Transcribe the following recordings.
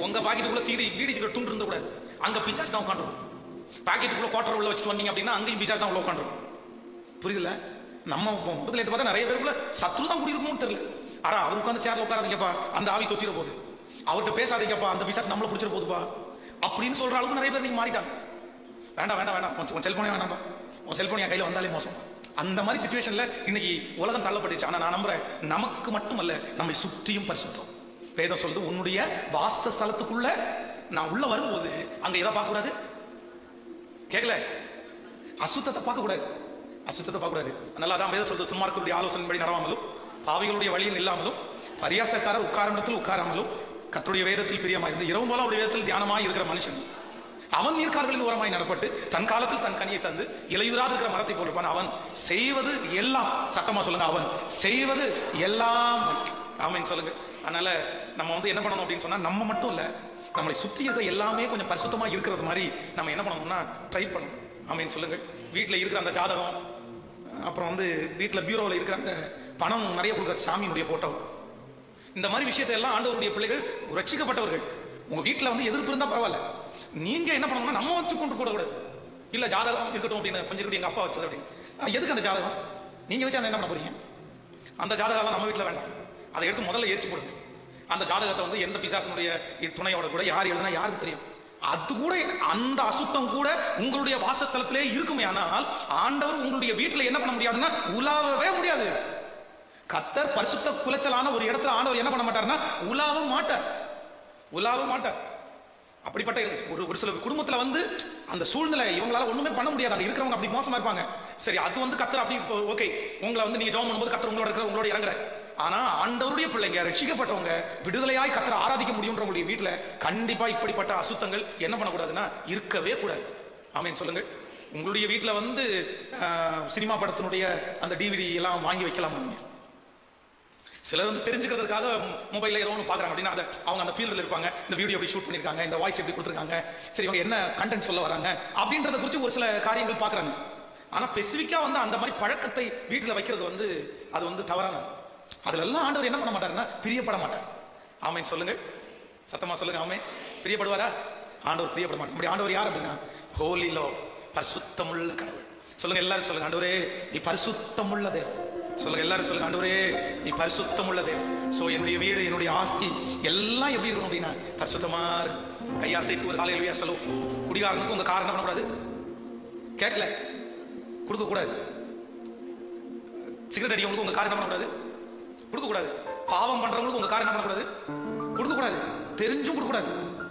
உங்க பாக்கெட்டுக்குள்ள CD PT cigarette துண்டு இருந்த கூடாது அங்க பிசாஸ் தான் உட்காந்துரும் பாக்கெட்டுக்குள்ள குவார்டர் உள்ள வச்சுட்டு வந்தீங்க அப்படின்னா அங்கேயும் பிசாஸ் தான் உள்ள உட்காந்துரும் புரியுதுல நம்ம முதல்ல எடுத்து பார்த்தா நிறைய பேருக்குள்ள சத்ரு தான் குடியிருக்கணும்னு தெரியல ஆனா அவர் உட்காந்து சேர்ல உட்காராதீங்கப்பா அந்த ஆவி தொற்றிட போகுது அவர்கிட்ட பேசாதீங்கப்பா அந்த பிசாஸ் நம்மள பிடிச்சிட போகுதுப்பா அப்படின்னு சொல்ற அளவுக்கு நிறைய பேர் நீங்க மாறிட்டாங்க வேண்டாம் வேண்டாம் வேண்டாம் உன் செல்போனே வேண்டாம்பா உன் செல்போன் என் கையில வந்தாலே மோசம் அந்த மாதிரி சுச்சுவேஷன்ல இன்னைக்கு உலகம் தள்ளப்பட்டுச்சு ஆனா நான் நம்புறேன் நமக்கு மட்டுமல்ல நம்மை சுற்றியும் பரிசுத்தம் வேதம் சொல்லுது உன்னுடைய வாசஸ்தலத்துக்குள்ள நான் உள்ள வரும்போது அங்க எதை பார்க்க கூடாது கேட்கல அசுத்தத்தை பார்க்க கூடாது அசுத்தத்தை பார்க்க கூடாது அதனால அதான் வேதம் சொல்றது துன்மார்க்கருடைய ஆலோசனைப்படி நடவாமலும் பாவிகளுடைய வழியில் இல்லாமலும் பரியாசக்காரர் உட்காரண்டத்தில் உட்காராமலும் கர்த்தருடைய வேதத்தில் பிரியமாய் இருந்து இரவு போல அவருடைய வேதத்தில் தியானமாய் இருக்கிற மனுஷன் அவன் நீர்க்கால்களின் ஓரமாய் நடப்பட்டு தன் காலத்தில் தன் கனியை தந்து இலையுறாது இருக்கிற மரத்தை போல் இருப்பான் அவன் செய்வது எல்லாம் சத்தமா சொல்லுங்க அவன் செய்வது எல்லாம் ஆமென் சொல்லுங்க அதனால நம்ம வந்து என்ன பண்ணணும் அப்படின்னு சொன்னா நம்ம மட்டும் இல்ல நம்மளை சுற்றி இருக்கிற எல்லாமே கொஞ்சம் பரிசுத்தமா இருக்கிறது மாதிரி நம்ம என்ன பண்ணணும்னா ட்ரை பண்ணணும் ஆமென் சொல்லுங்க வீட்டில் இருக்கிற அந்த ஜாதகம் அப்புறம் வந்து வீட்டில் பியூரோவில் இருக்கிற அந்த பணம் நிறைய கொடுக்குற சாமியினுடைய போட்டோ இந்த மாதிரி விஷயத்தை எல்லாம் ஆண்டவருடைய பிள்ளைகள் ரட்சிக்கப்பட்டவர்கள் உங்க வீட்டில் வந்து எதிர்ப்பு இருந்தா பரவாயில்ல நீங்க என்ன பண்ணணும்னா நம்ம வச்சு கொண்டு கூட கூடாது இல்ல ஜாதகம் இருக்கட்டும் அப்படின்னு கொஞ்சம் இருக்கட்டும் எங்க அப்பா வச்சது அப்படின்னு ஆ, எதுக்கு அந்த ஜாதகம் நீங்க வச்சு அந்த என்ன பண்ண போறீங்க அந்த ஜாதகம் நம்ம வீட்டில் வேண்டாம் அதை எடுத்து முதல்ல எரிச்சு போடுங்க அந்த ஜாதகத்தை வந்து எந்த பிசாசனுடைய துணையோட கூட யார் எழுதுனா யாருக்கு தெரியும் அது கூட அந்த அசுத்தம் கூட உங்களுடைய வாசஸ்தலத்திலே இருக்குமே ஆனால் ஆண்டவர் உங்களுடைய வீட்டில் என்ன பண்ண முடியாதுன்னா உலாவவே முடியாது கத்தர் பரிசுத்த குலைச்சலான ஒரு இடத்துல ஆண்டவர் என்ன பண்ண மாட்டாருன்னா உலாவ மாட்டார் உலாவ மாட்டார் அப்படிப்பட்ட ஒரு ஒரு சில குடும்பத்துல வந்து அந்த சூழ்நிலை இவங்களால ஒண்ணுமே பண்ண முடியாது அங்க இருக்கிறவங்க அப்படி மோசமா இருப்பாங்க சரி அது வந்து கத்தர் அப்படி ஓகே உங்களை வந்து நீங்க ஜெபம் பண்ணும்போது கத்தர் உங்களோட இருக்கிற உங்களோட இறங்குற ஆனா ஆண்டவருடைய பிள்ளைங்க ரட்சிக்கப்பட்டவங்க விடுதலையாய் கத்தரை ஆராதிக்க முடியும்ன்றவங்களுடைய வீட்டுல கண்டிப்பா இப்படிப்பட்ட அசுத்தங்கள் என்ன பண்ணக்கூடாதுன்னா இருக்கவே கூடாது ஆமென் சொல்லுங்க உங்களுடைய வீட்டுல வந்து ஆஹ், சினிமா படத்தினுடைய அந்த டிவிடி எல்லாம் வாங்கி வைக்கலாம் நீங்க சிலர் வந்து தெரிஞ்சுக்கிறதுக்காக மொபைல்ல ஏதோ ஒன்று பார்க்குறாங்க அப்படின்னா அதை அவங்க அந்த ஃபீல்டில் இருப்பாங்க இந்த வீடியோ எப்படி ஷூட் பண்ணியிருக்காங்க இந்த வாய்ஸ் எப்படி கொடுத்துருக்காங்க சரி இவங்க என்ன கண்டென்ட் சொல்ல வராங்க அப்படின்றத குறித்து ஒரு சில காரியங்கள் பார்க்குறாங்க ஆனால் ஸ்பெசிஃபிக்காக வந்து அந்த மாதிரி பழக்கத்தை வீட்டில் வைக்கிறது வந்து அது வந்து தவறானது அதுல எல்லாம் ஆண்டவர் என்ன பண்ண மாட்டாருன்னா பிரியப்பட மாட்டார் ஆமென் சொல்லுங்க சத்தமா சொல்லுங்க ஆமென் பிரியப்படுவாரா ஆண்டவர் பிரியப்பட மாட்டார் அப்படி ஆண்டவர் யார் அப்படின்னா ஹோலி லோ பரிசுத்தமுள்ள கடவுள் சொல்லுங்க எல்லாரும் சொல்லுங்க ஆண்டவரே நீ பரிசுத்தமுள்ள தேவன் சொல்லுங்க எல்லாரும் சொல்லுங்க ஆண்டவரே நீ பரிசுத்தம் உள்ளதே சோ என்னுடைய வீடு என்னுடைய ஆஸ்தி எல்லாம் எப்படி இருக்கணும் அப்படின்னா பரிசுத்தமா இருக்கு கையாசைக்கு ஒரு காலையில் சொல்லுவோம் சொல்லும் குடிகாரனுக்கு உங்க காரணம் பண்ணக்கூடாது கேட்கல கொடுக்க கூடாது சிகரெட் அடிக்கவங்களுக்கு உங்க காரணம் பண்ணக்கூடாது கொடுக்க கூடாது பாவம் பண்றவங்களுக்கு உங்க காரணம் பண்ணக்கூடாது கொடுக்க கூடாது தெரிஞ்சும் கொடுக்க கூடாது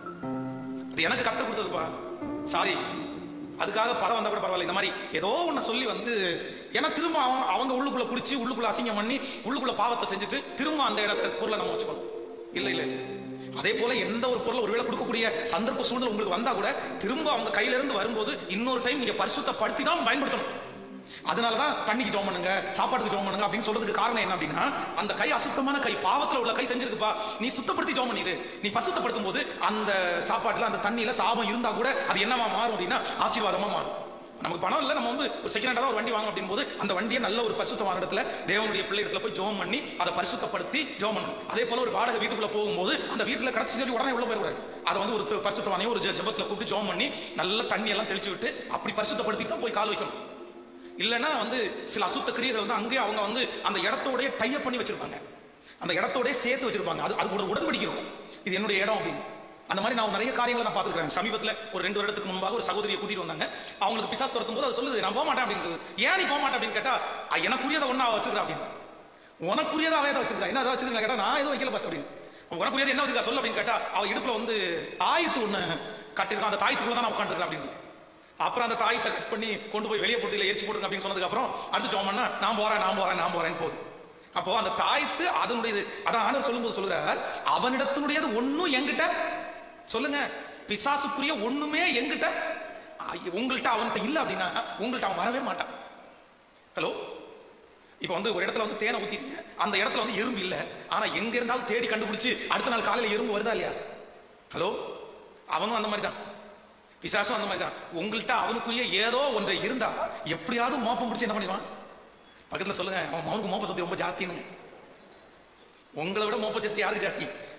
அது எனக்கு கத்த கொடுத்ததுப்பா சாரி அதுக்காக பகை வந்தா கூட பரவாயில்ல இந்த மாதிரி ஏதோ ஒண்ணு சொல்லி வந்து ஏன்னா திரும்ப அவங்க அவங்க உள்ளுக்குள்ள குடிச்சு உள்ளுக்குள்ள அசிங்கம் பண்ணி உள்ளுக்குள்ள பாவத்தை செஞ்சுட்டு திரும்ப அந்த இடத்த பொருளை நம்ம வச்சுக்கணும் இல்ல இல்ல இல்ல. அதே போல எந்த ஒரு பொருளை ஒருவேளை கொடுக்கக்கூடிய சந்தர்ப்ப சூழ்நிலை உங்களுக்கு வந்தா கூட திரும்ப அவங்க கையில இருந்து வரும்போது இன்னொரு டைம் நீங்க பரிசுத்தப்படுத்தி தான் பயன்படுத்தணும் அதனாலதான் தண்ணிக்கு ஜோம் பண்ணுங்க சாப்பாட்டுக்கு ஜோம் பண்ணுங்க அப்படின்னு சொல்றதுக்கு காரணம் என்ன அப்படின்னா அந்த கை அசுத்தமான கை பாவத்துல உள்ள கை செஞ்சிருக்குப்பா நீ சுத்தப்படுத்தி ஜோம் பண்ணிரு நீ பசுத்தப்படுத்தும் போது அந்த சாப்பாட்டுல அந்த தண்ணியில சாபம் இருந்தா கூட அது என்னவா மாறும் அப்படின்னா ஆசீர்வாதமா மாறும் நமக்கு பணம் இல்லை நம்ம வந்து ஒரு செகண்ட் ஹேண்டா ஒரு வண்டி வாங்க அப்படின் போது அந்த வண்டியை நல்ல ஒரு பரிசுத்தமான இடத்துல தேவனுடைய பிள்ளை இடத்துல போய் ஜோம் பண்ணி அதை பரிசுத்தப்படுத்தி ஜோம் பண்ணணும் அதே போல ஒரு வாடகை வீட்டுக்குள்ள போகும்போது அந்த வீட்டுல கடைசி சொல்லி உடனே உள்ள போயிடக்கூடாது அதை வந்து ஒரு பரிசுத்தமானையும் ஒரு ஜெ- ஜெபத்துல கூப்பிட்டு ஜோம் பண்ணி நல்ல தண்ணி எல்லாம் தெளிச்சு விட்டு அப்படி பரிசுத்தப்படுத்தி தான் போய் கால் வைக்கணும் இல்லைன்னா வந்து சில அசுத்த கிரியர்கள் வந்து அங்கேயே அவங்க வந்து அந்த இடத்தோடய டைப் பண்ணி வச்சிருப்பாங்க அந்த இடத்தோடய சேர்த்து வச்சிருப்பாங்க அது அது ஒரு உடன்படிக்கை இருக்கும் இது என்னுடைய இடம் அப்படின்னு அந்த மாதிரி நான் நிறைய காரியங்களை நான் பார்த்துருக்கேன் சமீபத்தில் ஒரு ரெண்டு வருடத்துக்கு முன்பாக ஒரு சகோதரியை கூட்டிட்டு வந்தாங்க அவங்களுக்கு பிசாஸ் துரத்தும் போது அது சொல்லுது நான் போக மாட்டேன் அப்படின்னு சொல்லுது ஏன் நீ போக மாட்டேன் அப்படின்னு கேட்டா "அ, எனக்குரியதை ஒன்றா வச்சிருக்கா அப்படின்னு உனக்குரியதா அவ எதை வச்சிருக்கா என்ன அதை வச்சிருக்கா கேட்டா நான் எதுவும் வைக்கல பாஸ்ட் அப்படின்னு உனக்குரியது என்ன வச்சிருக்கா சொல்லு அப்படின்னு கேட்டா அவ இடுப்புல வந்து தாயத்து ஒண்ணு கட்டிருக்கான் அந்த தாயத்துக்குள்ள தான் நான் உட்காந்துருக்கேன் அப்படின்னு அப்புறம் அந்த தாயத்தை கட் பண்ணி கொண்டு போய் வெளியே போட்டியில எரிச்சு போடுங்க அப்படின்னு சொன்னதுக்கு அப்புறம் அடுத்து ஜோம் பண்ணா நான் போறேன் நான் போறேன் நான் போறேன்னு போகுது அப்போ அந்த தாயத்து அதனுடையது அதான் ஆண்டவர் சொல்லும்போது சொல்லுறார் அவனிடத்தினுடையது ஒண்ணும் என்கிட்ட சொல்லுங்க பிசாசுக்குரிய ஒண்ணுமே என்கிட்ட ஐய, உங்கள்ட்ட அவன்கிட்ட இல்ல அப்படின்னா உங்கள்ட்ட அவன் வரவே மாட்டான் ஹலோ இப்போ வந்து ஒரு இடத்துல வந்து தேனை ஊத்திட்டீங்க அந்த இடத்துல வந்து எறும்பு இல்ல ஆனா எங்க இருந்தாலும் தேடி கண்டுபிடிச்சு அடுத்த நாள் காலையில எறும்பு வருதா இல்லையா ஹலோ அவனும் அந்த மாதிரி தான் பிசாசும் அந்த மாதிரி தான் உங்கள்கிட்ட அவனுக்குரிய ஏதோ ஒன்றை இருந்தா எப்படியாவது மோப்பம் பிடிச்சு என்ன பண்ணிடுவான் பக்கத்துல சொல்லுங்க அவன் அவனுக்கு மோப்ப சக்தி ரொம்ப ஜாஸ்தின்னு உங்களை விட மோப்ப சக்தி யாருக்கு ஜாஸ்தி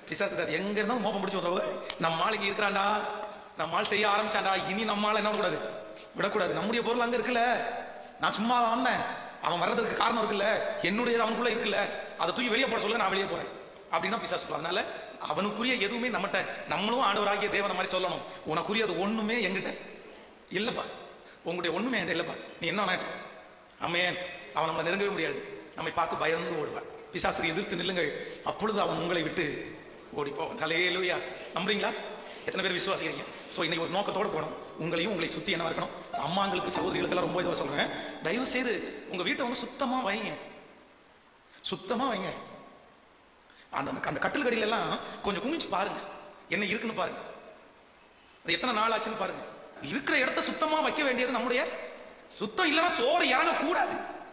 பிசாசு எங்க இருந்தாலும் மோப்பம் பிடிச்சி விடுறவ நம்ம ஆளுக்கு இருக்கிறான்டா நம்ம ஆள் செய்ய ஆரம்பிச்சான்டா இனி நம்ம ஆள் என்ன விடக்கூடாது விடக்கூடாது நம்முடைய பொருள் அங்க இருக்குல்ல நான் சும்மா வந்தேன் அவன் வர்றதுக்கு காரணம் இருக்குல்ல என்னுடைய அவனுக்குள்ள இருக்குல்ல அதை தூக்கி வெளியே போட சொல்ல நான் வெளியே போறேன் அப்படின்னா பிசா சொல்லுவாங்க அதனால அவனுக்குரிய எதுவுமே நம்மகிட்ட நம்மளும் ஆண்டவராகிய தேவனை மாதிரி சொல்லணும் உனக்குரியது ஒண்ணுமே எங்கிட்ட இல்லப்பா உங்களுடைய ஒண்ணுமே என்கிட்ட இல்லப்பா நீ என்ன வேணாட்டும் அம்மேன் அவன் நம்மளை நெருங்கவே முடியாது நம்மை பார்த்து பயந்து ஓடுவான் பிசாசுக்கு எதிர்த்து நில்லுங்கள் அப்பொழுது அவன் உங்களை விட்டு ஓடி போவான் ஹalleluya நம்புறீங்களா எத்தனை பேர் விசுவாசிக்கிறீங்க ஸோ இன்னைக்கு ஒரு நோக்கத்தோட போகணும் உங்களையும் உங்களை சுத்தி என்ன இருக்கணும் அம்மாங்களுக்கு சகோதரிகளுக்கெல்லாம் ரொம்ப இதுவாக சொல்றேன் தயவு செய்து உங்க வீட்டை வந்து சுத்தமா வைங்க சுத்தமா வைங்க அந்த அந்த- அந்த கட்டில் கடியில எல்லாம் கொஞ்சம் குமிச்சு பாருங்க என்ன இருக்குன்னு பாருங்க அது எத்தனை நாள் ஆச்சுன்னு பாருங்க இருக்கிற இடத்த சுத்தமா வைக்க வேண்டியது நம்முடைய சுத்தம் இல்லைன்னா சோறு இறங்க கூடாது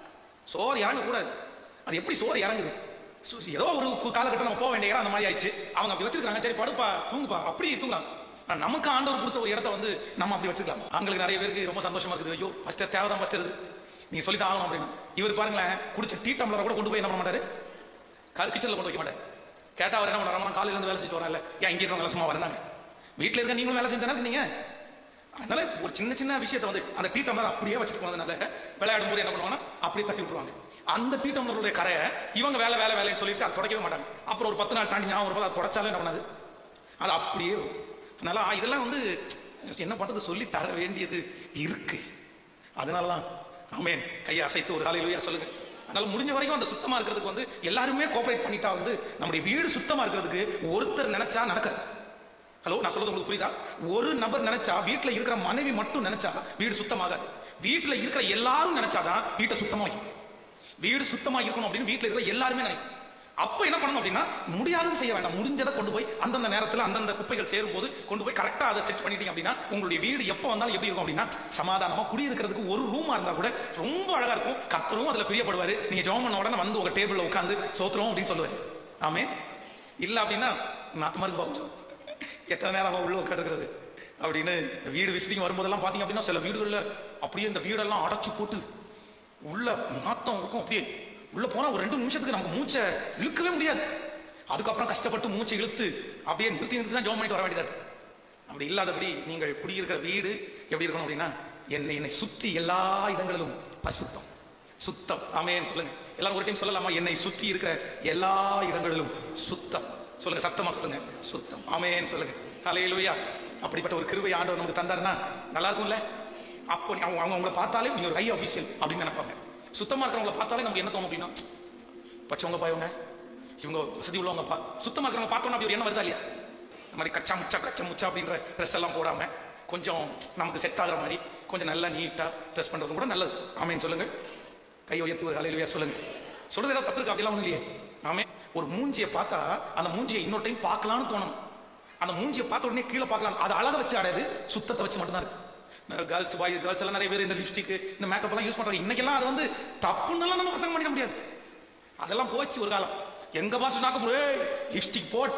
சோறு இறங்க கூடாது அது எப்படி சோறு இறங்குது சு- ஏதோ ஒரு கு- காலகட்டம் நம்ம போக வேண்டிய இடம் அந்த மாதிரி ஆயிடுச்சு அவங்க அப்படி வச்சிருக்காங்க சரி படுப்பா தூங்குப்பா அப்படி தூங்கலாம் ஆனா நமக்கு ஆண்டவர் கொடுத்த ஒரு இடத்த வந்து நம்ம அப்படி வச்சுக்கலாம் ஆண்களுக்கு நிறைய பேருக்கு ரொம்ப சந்தோஷமா இருக்குது ஐயோ ஃபர்ஸ்ட் தேவைதான் ஃபர்ஸ்ட் இது நீங்க சொல்லி தான் ஆகணும் அப்படின்னு இவர் பாருங்களேன் குடிச்ச டீ டம்ளரை கூட கொண்டு போய் என்ன பண்ண மாட்டாரு கிச்சனில் கொண்டு வைக்க மாட்டார் கேட்டா அவர் என்ன பண்ணுறாங்க காலையில இருந்து வேலை செஞ்சு வரல ஏன் இங்கே இருக்கவங்க சும்மா வரந்தாங்க வீட்டில் இருக்க நீங்களும் வேலை செஞ்சு தானே இருந்தீங்க அதனால ஒரு சின்ன சின்ன விஷயத்தை வந்து அந்த டீ டம்ளர் அப்படியே வச்சுட்டு போனதுனால விளையாடும் போது என்ன பண்ணுவாங்கன்னா அப்படியே தட்டி விட்டுருவாங்க அந்த டீ டம்ளருடைய கரையை இவங்க வேலை வேலை வேலைன்னு சொல்லிட்டு அதை தொடக்கவே மாட்டாங்க அப்புறம் ஒரு பத்து நாள் தாண்டி ஞாபகம் வரும்போது அதை தொடச்சாலே என்ன பண்ணாது அது அப்படியே வரும். அதனால ஆ, இதெல்லாம் வந்து என்ன பண்றது சொல்லி தர வேண்டியது இருக்கு அதனால தான் ஆமேன் கையை அசைத்து ஒரு காலையிலேயே சொல்லுங்க அதனால முடிஞ்ச வரைக்கும் அந்த சுத்தமா இருக்கிறதுக்கு வந்து எல்லாருமே கோஆபரேட் பண்ணிட்டா வந்து நம்முடைய வீடு சுத்தமா இருக்கிறதுக்கு ஒருத்தர் நினைச்சா நடக்காது ஹலோ நான் சொல்றது உங்களுக்கு புரியுதா ஒரு நபர் நினைச்சா வீட்டுல இருக்கிற மனைவி மட்டும் நினைச்சா வீடு சுத்தமாகாது வீட்டுல இருக்கிற எல்லாரும் நினைச்சாதான் வீட்டை சுத்தமா வைக்கும் வீடு சுத்தமா இருக்கணும் அப்படின்னு வீட்டுல இருக்கிற எல்லாருமே நினைக்கும் அப்ப என்ன பண்ணணும் அப்படின்னா முடியாதது செய்ய வேண்டாம் முடிஞ்சதை கொண்டு போய் அந்தந்த நேரத்துல அந்தந்த குப்பைகள் சேரும் போது கொண்டு போய் கரெக்டா அதை செட் பண்ணிட்டீங்க அப்படின்னா உங்களுடைய வீடு எப்ப வந்தாலும் எப்படி இருக்கும் அப்படின்னா சமாதானமா குடியிருக்கிறதுக்கு ஒரு ரூமா இருந்தா கூட ரொம்ப அழகா இருக்கும் கத்தரும் அதுல பிரியப்படுவாரு நீங்க ஜெபம் பண்ண உடனே வந்து உங்க டேபிள்ல உட்காந்து சோத்துறோம் அப்படின்னு சொல்லுவாரு ஆமே இல்ல அப்படின்னா நாத்து மாதிரி போகும் எத்தனை நேரம் அவன் உள்ள உட்காந்துக்கிறது அப்படின்னு இந்த வீடு விசிட்டிங் வரும்போதெல்லாம் பாத்தீங்க அப்படின்னா சில வீடுகள்ல அப்படியே இந்த வீடெல்லாம் அடைச்சு போட்டு உள்ள நாத்தம் இருக்கும் அப்படியே உள்ள போனா ஒரு ரெண்டு நிமிஷத்துக்கு நமக்கு மூச்சை இழுக்கவே முடியாது அதுக்கப்புறம் கஷ்டப்பட்டு மூச்சை இழுத்து அப்படியே நிறுத்தி நிறுத்தி தான் ஜோம் பண்ணிட்டு வர வேண்டியதா இருக்கு அப்படி இல்லாதபடி நீங்கள் குடியிருக்கிற வீடு எப்படி இருக்கணும் அப்படின்னா என்னை என்னை சுற்றி எல்லா இடங்களிலும் பரிசுத்தம் சுத்தம் ஆமேன்னு சொல்லுங்க எல்லாரும் ஒரு டைம் சொல்லலாமா என்னை சுற்றி இருக்கிற எல்லா இடங்களிலும் சுத்தம் சொல்லுங்க சத்தமா சொல்லுங்க சுத்தம் ஆமேன்னு சொல்லுங்க ஹalleluya அப்படிப்பட்ட ஒரு கிருபை ஆண்டவர் நமக்கு தந்தாருன்னா நல்லா இருக்கும்ல அப்போ நீ- அவங்க அவங்க உங்களை பார்த்தாலே நீங்க ஒரு ஹை ஆஃபீஷியல் அப்படின்னு நினைப்பாங்க சுத்தமா இருக்கிறவங்களை பார்த்தாலே நமக்கு என்ன தோணும் அப்படின்னா பச்சவங்க பாயவங்க இவங்க வசதி உள்ளவங்க பா சுத்தமா இருக்கிறவங்க பார்த்தோன்னா அப்படி ஒரு எண்ணம் வருதா இல்லையா இந்த மாதிரி கச்சா முச்சா கச்சா முச்சா அப்படின்ற ட்ரெஸ் எல்லாம் போடாம கொஞ்சம் நமக்கு செட் ஆகுற மாதிரி கொஞ்சம் நல்லா நீட்டா ட்ரெஸ் பண்றது கூட நல்லது ஆமேன்னு சொல்லுங்க கை உயர்த்தி ஒரு அலையிலுயா சொல்லுங்க சொல்றது ஏதாவது தப்பு இருக்கு அப்படிலாம் ஒண்ணும் இல்லையே ஆமே ஒரு மூஞ்சியை பார்த்தா அந்த மூஞ்சியை இன்னொரு டைம் பார்க்கலாம்னு தோணும் அந்த மூஞ்சியை பார்த்த உடனே கீழே பார்க்கலாம் அது அழகை வச்சு அடையாது சுத்தத்தை வச்சு மட்டும்தான் இருக்கு கேர்ள்ஸ் பாய் கேர்ள்ஸ் எல்லாம் நிறைய பேர் இந்த லிப்ஸ்டிக் இந்த மேக்கப் எல்லாம் யூஸ் பண்றாங்க இன்னைக்கெல்லாம் அது வந்து தப்புன்னெல்லாம் நம்ம பசங்க பண்ணிட முடியாது அதெல்லாம் போச்சு ஒரு காலம் எங்க பாஸ் நாக்க லிப்ஸ்டிக் போட்ட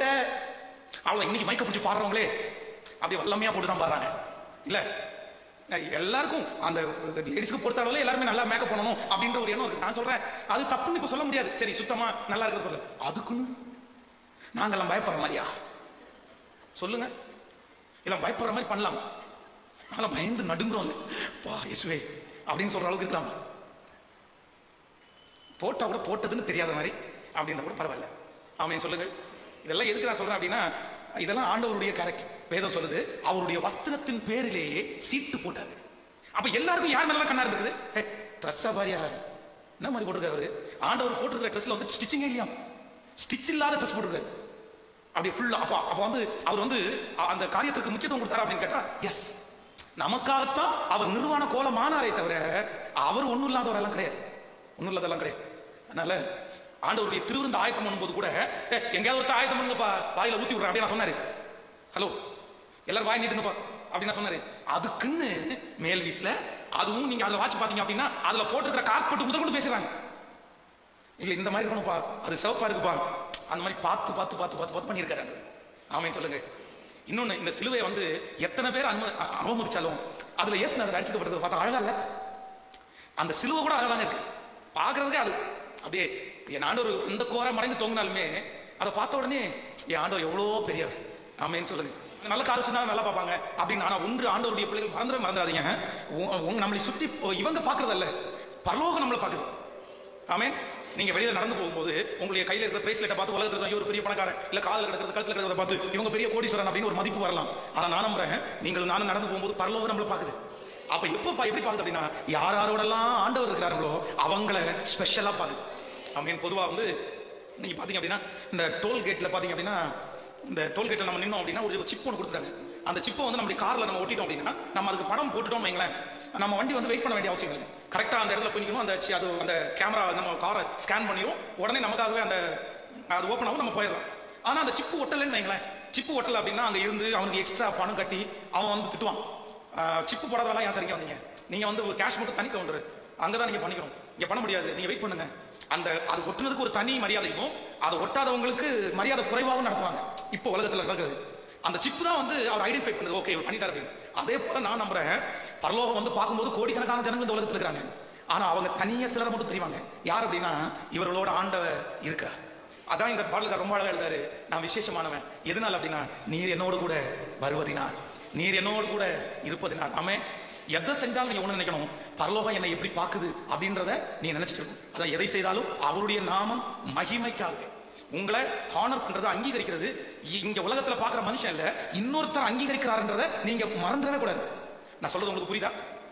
அவளை இன்னைக்கு மைக்க பிடிச்சி பாடுறவங்களே அப்படியே வல்லமையா போட்டு தான் பாடுறாங்க இல்ல எல்லாருக்கும் அந்த லேடிஸ்க்கு பொறுத்த அளவுல எல்லாருமே நல்லா மேக்கப் பண்ணணும் அப்படின்ற ஒரு எண்ணம் இருக்கு நான் சொல்றேன் அது தப்புன்னு இப்ப சொல்ல முடியாது சரி சுத்தமா நல்லா இருக்கிறது பொருள் அதுக்குன்னு நாங்கெல்லாம் பயப்படுற மாதிரியா சொல்லுங்க எல்லாம் பயப்படுற மாதிரி பண்ணலாம் நாங்களாம் பயந்து நடுங்குறோம் பா இயேசுவே அப்படின்னு சொல்ற அளவுக்கு இருக்கலாம் போட்டா கூட போட்டதுன்னு தெரியாத மாதிரி அப்படின்னா கூட பரவாயில்ல ஆமேன் சொல்லுங்கள் இதெல்லாம் எதுக்கு நான் சொல்றேன் அப்படின்னா இதெல்லாம் ஆண்டவருடைய கேரக்டர் வேதம் சொல்லுது அவருடைய வஸ்திரத்தின் பேரிலேயே சீட்டு போட்டாரு அப்ப எல்லாருக்கும் யார் மேல கண்ணா இருக்குது ட்ரெஸ்ஸா பாரியா என்ன மாதிரி போட்டிருக்காரு அவரு? ஆண்டவர் போட்டிருக்கிற ட்ரெஸ்ல வந்து ஸ்டிச்சிங்கே இல்லையா ஸ்டிச் இல்லாத ட்ரெஸ் போட்டிருக்காரு அப்படியே ஃபுல்லா அப்ப அப்ப வந்து அவர் வந்து அ- அந்த காரியத்துக்கு முக்கியத்துவம் கொடுத்தாரா அப்படின்னு கேட்டா எஸ் நமக்காகத்தான் அவர் நிர்வாண கோலம் ஆனாரே தவிர அவர் ஒண்ணும் இல்லாதவரெல்லாம் கிடையாது ஒண்ணும் இல்லாதெல்லாம் கிடையாது அதனால ஆண்டவருடைய திருவிருந்த ஆயத்தம் பண்ணும்போது கூட "ஏய், எங்கேயாவது ஒருத்தர் ஆயத்தம் பண்ணுங்கப்பா வாயில ஊத்தி விடுறேன் அப்படின்னு நான் சொன்னாரு ஹலோ எல்லாரும் வாய் நீட்டுங்கப்பா அப்படின்னு நான் சொன்னாரு அதுக்குன்னு மேல் வீட்டுல அதுவும் நீங்க அதுல வாட்ச் பாத்தீங்க அப்படின்னா அதுல போட்டிருக்கிற கார்பெட் முதல் கொண்டு பேசுறாங்க இல்ல இந்த மாதிரி இருக்கணும்ப்பா அது சிவப்பா இருக்குப்பா அந்த மாதிரி பார்த்து பார்த்து பார்த்து பார்த்து பார்த்து பண்ணியிருக்காரு ஆமேன்னு சொல்லுங்க இன்னொன்னு இந்த சிலுவை வந்து எத்தனை பேர் அனும அ- அவமதிச்சாலும் அதுல இயேசு அதில் அடிச்சுக்கப்படுறது பார்த்தா அழகா இல்ல அந்த சிலுவை கூட அழகாக இருக்கு பார்க்கறதுக்கு அது அப்படியே என் ஆண்டவர் எந்த கோர மறைந்து தொங்கினாலுமே அதை பார்த்த உடனே என் ஆண்டவர் எவ்வளோ பெரியவர் ஆமேன்னு சொல்லுங்க நல்ல கார் வச்சிருந்தா நல்லா பார்ப்பாங்க அப்படின்னு ஆனா ஒன்று ஆண்டவருடைய பிள்ளைகள் மறந்துட மறந்துடாதீங்க உ- உங்க நம்மளை சுற்றி போ- இவங்க பார்க்கறதல்ல பரலோகம் நம்மளை பார்க்குது ஆமென் நீங்க வெளியில நடந்து போகும்போது உங்களுடைய கையில இருக்கிற பிரேஸ்லெட்டை பார்த்து உலகத்துல இருக்கிற ஒரு பெரிய பணக்காரன் இல்ல காதல் கிடக்கிறது கழுத்துல கிடக்கிறத பார்த்து இவங்க பெரிய கோடீஸ்வரன் அப்படின்னு ஒரு மதிப்பு வரலாம் ஆனா நான் நம்புறேன் நீங்கள் நானும் நடந்து போகும்போது பரலோகம் நம்மளை பார்க்குது அப்ப எப்ப பா- எப்படி பார்க்குது அப்படின்னா யார் யாரோடெல்லாம் ஆண்டவர் இருக்கிறார்களோ அவங்கள ஸ்பெஷலா பார்க்குது ஆமென் பொதுவா வந்து நீங்க பாத்தீங்க அப்படின்னா இந்த டோல் கேட்ல பாத்தீங்க அப்படின்னா இந்த டோல் கேட்ல நம்ம நின்னோம் அப்படின்னா ஒரு சிப் ஒன்று கொடுத்துட்டாங்க அந்த சிப்பை வந்து நம்ம கார்ல நம்ம ஒட்டிட்டோம் அப்படின்னா நம்ம அதுக்கு படம் போட்டுட்டோம் வைங்களேன் நம்ம வண்டி வந்து வெயிட் பண்ண வேண்டிய அவசியம் இல்லை கரெக்டா அந்த இடத்துல போய் நிக்கணும் அந்த சி- அது அந்த கேமரா நம்ம காரை ஸ்கேன் பண்ணிரும் உடனே நமக்காகவே அந்த அது ஓப்பன் ஆகும் நம்ம போயிடலாம் ஆனா அந்த சிப்பு ஒட்டலைன்னு வைங்களேன் சிப்பு ஒட்டல அப்படின்னா அங்க இருந்து அவனுக்கு எக்ஸ்ட்ரா பணம் கட்டி அவன் வந்து திட்டுவான் சிப்பு போடாதவெல்லாம் ஏன் சரிங்க வந்தீங்க நீங்க வந்து கேஷ் மட்டும் தனி கவுண்டர் அங்கதான் நீங்க பண்ணிக்கணும் இங்க பண்ண முடியாது நீங்க வெயிட் பண்ணுங்க அந்த அது ஒட்டுனதுக்கு ஒரு தனி மரியாதையும் அதை ஒட்டாதவங்களுக்கு மரியாதை குறைவாகவும் நடத்துவாங்க இப்போ உலகத்துல நடக்குது அந்த சிப்பு தான் வந்து அவர் ஐடென்டிஃபை பண்ணுது ஓகே இவர் பண்ணிட்டாரு அப்படின்னு அதே போல நான் நம்புறேன் பரலோகம் வந்து பார்க்கும்போது கோடிக்கணக்கான ஜனங்கள் இந்த உலகத்துல இருக்காங்க ஆனா அவங்க தனியா சிலரை மட்டும் தெரிவாங்க யார் அப்படின்னா இவர்களோட ஆண்டவர் இருக்கிறார் அதான் இந்த பாடலுக்கு ரொம்ப அழகா எழுதாரு நான் விசேஷமானவன் எதனால் அப்படின்னா நீர் என்னோடு கூட வருவதினால் நீர் என்னோடு கூட இருப்பதினால் ஆமே எதை செஞ்சாலும் நீங்க ஒண்ணு நினைக்கணும் பரலோகம் என்னை எப்படி பாக்குது அப்படின்றத நீ நினைச்சிட்டு இருக்கணும் அதான் எதை செய்தாலும் அவருடைய நாமம் மகிமைக்காக உங்களை ஹானர் பண்றது அங்கீகரிக்கிறது இ- இங்க உலகத்துல பாக்குற மனுஷன் இல்ல இன்னொருத்தர் அங்கீகரிக்கிறாருன்றத நீங்க மறந்துடவே கூடாது நான் சொல்றது உங்களுக்கு புரியுதா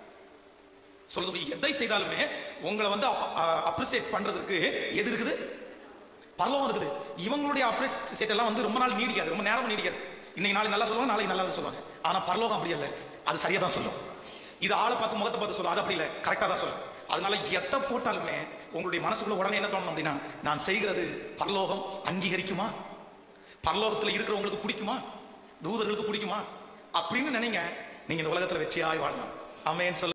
சொல்றது எதை செய்தாலுமே உங்களை வந்து அப்ரிசியேட் பண்றதுக்கு எது இருக்குது பரலோகம் இருக்குது இவங்களுடைய அப்ரிசியேட் எல்லாம் வந்து ரொம்ப நாள் நீடிக்காது ரொம்ப நேரம் நீடிக்காது இன்னைக்கு நாளைக்கு நல்லா சொல்லுவாங்க நாளைக்கு நல்லா சொல்லுவாங்க ஆனா பரலோகம் அப்படி இல்லை அது சரியா தான் சொல்லும் இது ஆளை பார்த்து முகத்தை பார்த்து சொல்லும் அது அப்படி இல்லை கரெக்டா தான் சொல்லும் அதனால எதை போட்டாலுமே உங்களுடைய மனசுக்குள்ள உடனே என்ன தோணும் அப்படின்னா நான் செய்கிறது பரலோகம் அங்கீகரிக்குமா பரலோகத்துல இருக்கிறவங்களுக்கு பிடிக்குமா தூதர்களுக்கு பிடிக்குமா அப்படின்னு நினைங்க நீங்க இந்த உலகத்துல வெற்றியாய் வாழலாம் ஆமென் சொல்ல